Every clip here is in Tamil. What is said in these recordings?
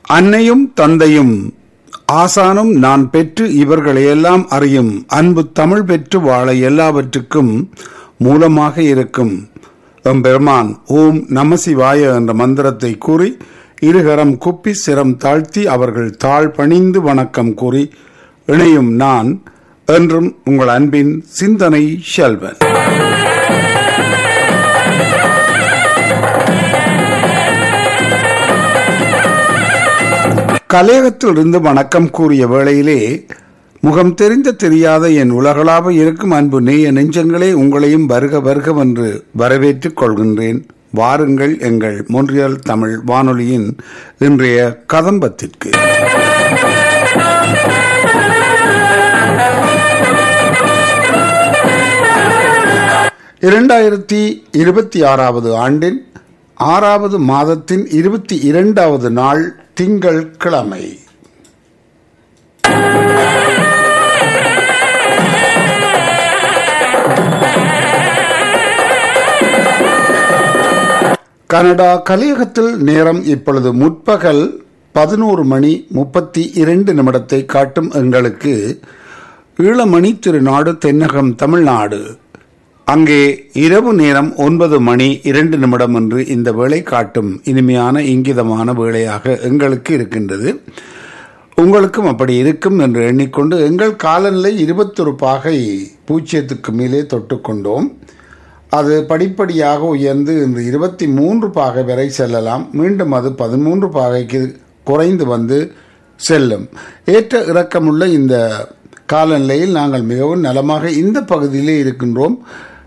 அன்னையும் தந்தையும் ஆசானும் நான் பெற்று இவர்களையெல்லாம் அறியும் அன்பு தமிழ் பெற்று வாழ எல்லாவற்றுக்கும் மூலமாக இருக்கும் எம்பெருமான் ஓம் நமசிவாய என்ற மந்திரத்தை கூறி இருகரம் குப்பி சிரம் தாழ்த்தி அவர்கள் தாழ் பணிந்து வணக்கம் கூறி இணையும் நான் என்றும் உங்கள் அன்பின் சிந்தனை செல்வன் கலையகத்திலிருந்து வணக்கம் கூறிய வேளையிலே முகம் தெரிந்த தெரியாத என் உலகளாக இருக்கும் அன்பு நேய நெஞ்சங்களே உங்களையும் வருக வருகவென்று வரவேற்றுக் கொள்கின்றேன் வாருங்கள் எங்கள் மொன்றியல் தமிழ் வானொலியின் இன்றைய கதம்பத்திற்கு இரண்டாயிரத்தி இருபத்தி ஆறாவது ஆண்டின் ஆறாவது மாதத்தின் இருபத்தி இரண்டாவது நாள் திங்கள் கிழமை கனடா கலியகத்தில் நேரம் இப்பொழுது முற்பகல் பதினோரு மணி முப்பத்தி இரண்டு நிமிடத்தை காட்டும் எங்களுக்கு ஈழமணி திருநாடு தென்னகம் தமிழ்நாடு அங்கே இரவு நேரம் ஒன்பது மணி இரண்டு நிமிடம் என்று இந்த வேளை காட்டும் இனிமையான இங்கிதமான வேளையாக எங்களுக்கு இருக்கின்றது உங்களுக்கும் அப்படி இருக்கும் என்று எண்ணிக்கொண்டு எங்கள் காலநிலை இருபத்தொரு பாகை பூஜ்ஜியத்துக்கு மேலே தொட்டுக்கொண்டோம் அது படிப்படியாக உயர்ந்து இந்த இருபத்தி மூன்று பாகை வரை செல்லலாம் மீண்டும் அது பதிமூன்று பாகைக்கு குறைந்து வந்து செல்லும் ஏற்ற இறக்கமுள்ள இந்த காலநிலையில் நாங்கள் மிகவும் நலமாக இந்த பகுதியிலே இருக்கின்றோம்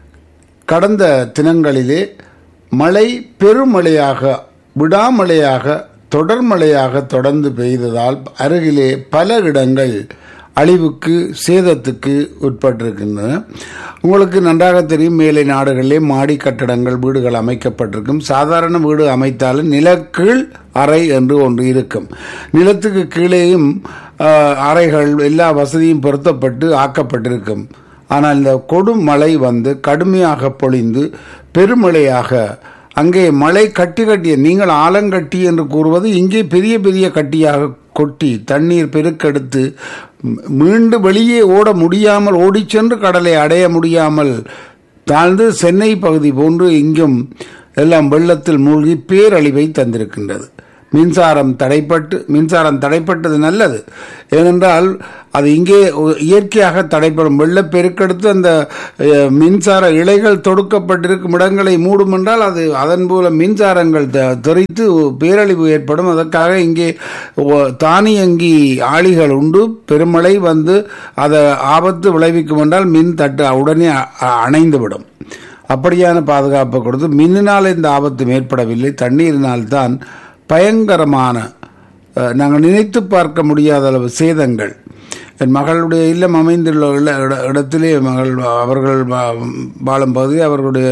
கடந்த தினங்களிலே மழை பெருமழையாக விடாமழையாக தொடர் மழையாக தொடர்ந்து பெய்ததால் அருகிலே பல இடங்கள் அழிவுக்கு சேதத்துக்கு உட்பட்டிருக்கின்றன உங்களுக்கு நன்றாக தெரியும் மேலை நாடுகளிலே மாடி கட்டடங்கள் வீடுகள் அமைக்கப்பட்டிருக்கும் சாதாரண வீடு அமைத்தாலும் நிலக்கீழ் அறை என்று ஒன்று இருக்கும் நிலத்துக்கு கீழேயும் அறைகள் எல்லா வசதியும் பொருத்தப்பட்டு ஆக்கப்பட்டிருக்கும் ஆனால் இந்த கொடும் மழை வந்து கடுமையாக பொழிந்து பெருமழையாக அங்கே மழை கட்டி கட்டிய நீங்கள் ஆலங்கட்டி என்று கூறுவது இங்கே பெரிய பெரிய கட்டியாக கொட்டி தண்ணீர் பெருக்கெடுத்து மீண்டு வெளியே ஓட முடியாமல் ஓடிச் சென்று கடலை அடைய முடியாமல் தாழ்ந்து சென்னை பகுதி போன்று இங்கும் எல்லாம் வெள்ளத்தில் மூழ்கி பேரழிவை தந்திருக்கின்றது மின்சாரம் தடைப்பட்டு மின்சாரம் தடைப்பட்டது நல்லது ஏனென்றால் அது இங்கே இயற்கையாக தடைப்படும் வெள்ளப்பெருக்கெடுத்து அந்த மின்சார இலைகள் தொடுக்கப்பட்டிருக்கும் இடங்களை மூடும் என்றால் அது அதன் மூலம் மின்சாரங்கள் தெரித்து பேரழிவு ஏற்படும் அதற்காக இங்கே தானியங்கி ஆளிகள் உண்டு பெருமழை வந்து அதை ஆபத்து விளைவிக்கும் என்றால் மின் தட்டு உடனே அணைந்துவிடும் அப்படியான பாதுகாப்பை கொடுத்து மின்னினால் இந்த ஆபத்து ஏற்படவில்லை தண்ணீரினால்தான் பயங்கரமான நாங்கள் நினைத்து பார்க்க முடியாத அளவு சேதங்கள் என் மகளுடைய இல்லம் அமைந்துள்ள இடத்திலே மகள் அவர்கள் வாழும் பகுதி அவர்களுடைய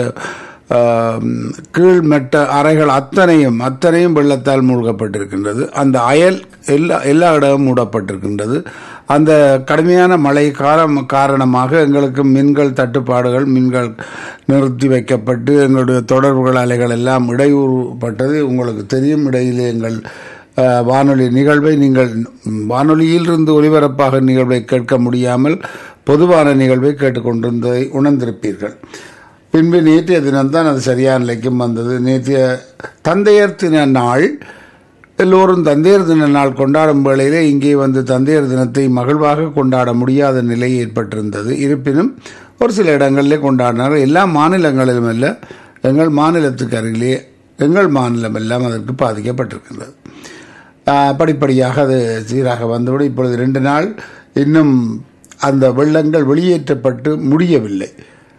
கீழ்மட்ட அறைகள் அத்தனையும் அத்தனையும் வெள்ளத்தால் மூழ்கப்பட்டிருக்கின்றது அந்த அயல் எல்லா எல்லா இடமும் மூடப்பட்டிருக்கின்றது அந்த கடுமையான மழை காரம் காரணமாக எங்களுக்கு மின்கள் தட்டுப்பாடுகள் மின்கள் நிறுத்தி வைக்கப்பட்டு எங்களுடைய தொடர்புகள் அலைகள் எல்லாம் இடையூறுப்பட்டது உங்களுக்கு தெரியும் இடையிலே எங்கள் வானொலி நிகழ்வை நீங்கள் வானொலியிலிருந்து ஒலிபரப்பாக நிகழ்வை கேட்க முடியாமல் பொதுவான நிகழ்வை கேட்டுக்கொண்டிருந்ததை உணர்ந்திருப்பீர்கள் பின்பு நேற்றைய தினம்தான் அது சரியான நிலைக்கும் வந்தது நேற்றைய தந்தையர் தின நாள் எல்லோரும் தந்தையர் தின நாள் கொண்டாடும் வேளையிலே இங்கே வந்து தந்தையர் தினத்தை மகிழ்வாக கொண்டாட முடியாத நிலை ஏற்பட்டிருந்தது இருப்பினும் ஒரு சில இடங்களிலே கொண்டாடினார் எல்லா மாநிலங்களிலும் அல்ல எங்கள் மாநிலத்துக்கு அருகிலே எங்கள் மாநிலம் எல்லாம் அதற்கு பாதிக்கப்பட்டிருக்கின்றது படிப்படியாக அது சீராக வந்துவிடும் இப்பொழுது ரெண்டு நாள் இன்னும் அந்த வெள்ளங்கள் வெளியேற்றப்பட்டு முடியவில்லை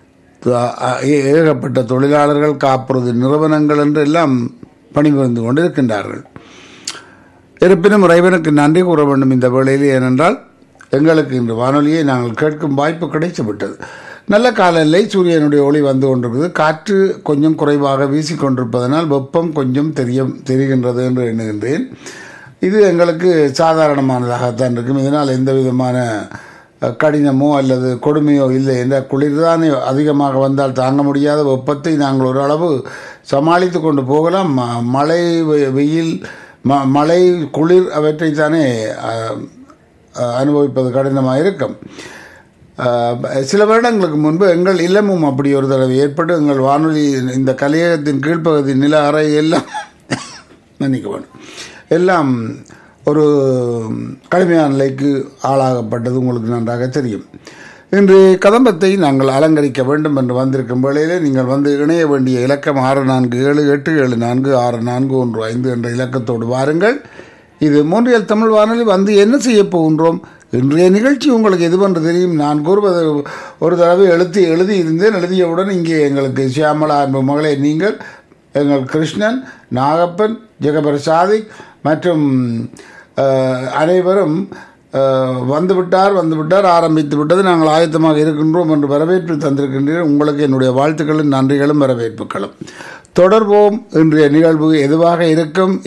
ஏகப்பட்ட தொழிலாளர்கள் காப்புறுதி நிறுவனங்கள் என்று எல்லாம் பணிபுரிந்து கொண்டிருக்கின்றார்கள் இருப்பினும் இறைவனுக்கு நன்றி கூற வேண்டும் இந்த வேளையில் ஏனென்றால் எங்களுக்கு இன்று வானொலியை நாங்கள் கேட்கும் வாய்ப்பு கிடைத்துவிட்டது நல்ல காலநிலை சூரியனுடைய ஒளி வந்து கொண்டிருக்கிறது காற்று கொஞ்சம் குறைவாக வீசிக்கொண்டிருப்பதனால் வெப்பம் கொஞ்சம் தெரிய தெரிகின்றது என்று எண்ணுகின்றேன் இது எங்களுக்கு சாதாரணமானதாகத்தான் இருக்கும் இதனால் எந்த விதமான கடினமோ அல்லது கொடுமையோ இல்லை என்ற குளிர்தானே அதிகமாக வந்தால் தாங்க முடியாத வெப்பத்தை நாங்கள் ஓரளவு சமாளித்து கொண்டு போகலாம் ம- மழை வெ- வெயில் ம மழை குளிர் அவற்றை தானே அஹ், அஹ், அனுபவிப்பது கடினமாக இருக்கும் அஹ், சில வருடங்களுக்கு முன்பு எங்கள் இல்லமும் அப்படி ஒரு தடவை ஏற்பட்டு எங்கள் வானொலி இந்த கலையகத்தின் கீழ்ப்பகுதி நில அறை எல்லாம் மன்னிக்க வேண்டும் எல்லாம் ஒரு கடுமையான நிலைக்கு ஆளாகப்பட்டது உங்களுக்கு நன்றாக தெரியும் இன்று கதம்பத்தை நாங்கள் அலங்கரிக்க வேண்டும் என்று வந்திருக்கும் வேளையிலே நீங்கள் வந்து இணைய வேண்டிய இலக்கம் ஆறு நான்கு ஏழு எட்டு ஏழு நான்கு ஆறு நான்கு ஒன்று ஐந்து என்ற இலக்கத்தோடு வாருங்கள் இது மூன்றியல் தமிழ் வானொலி வந்து என்ன செய்ய போகின்றோம் இன்றைய நிகழ்ச்சி உங்களுக்கு எதுவென்று தெரியும் நான் கூறுவது ஒரு தடவை எழுதி எழுதி இருந்தேன் எழுதியவுடன் இங்கே எங்களுக்கு சியாமலா என்ப மகளே நீங்கள் எங்கள் கிருஷ்ணன் நாகப்பன் ஜெகபர் சாதிக் மற்றும் அஹ், அனைவரும் அஹ், வந்துவிட்டார் வந்துவிட்டார் ஆரம்பித்து விட்டது நாங்கள் ஆயத்தமாக இருக்கின்றோம் என்று வரவேற்பு தந்திருக்கின்றீர்கள் உங்களுக்கு என்னுடைய வாழ்த்துக்களும் நன்றிகளும் வரவேற்புகளும் தொடர்வோம் இன்றைய நிகழ்வு எதுவாக இருக்கும்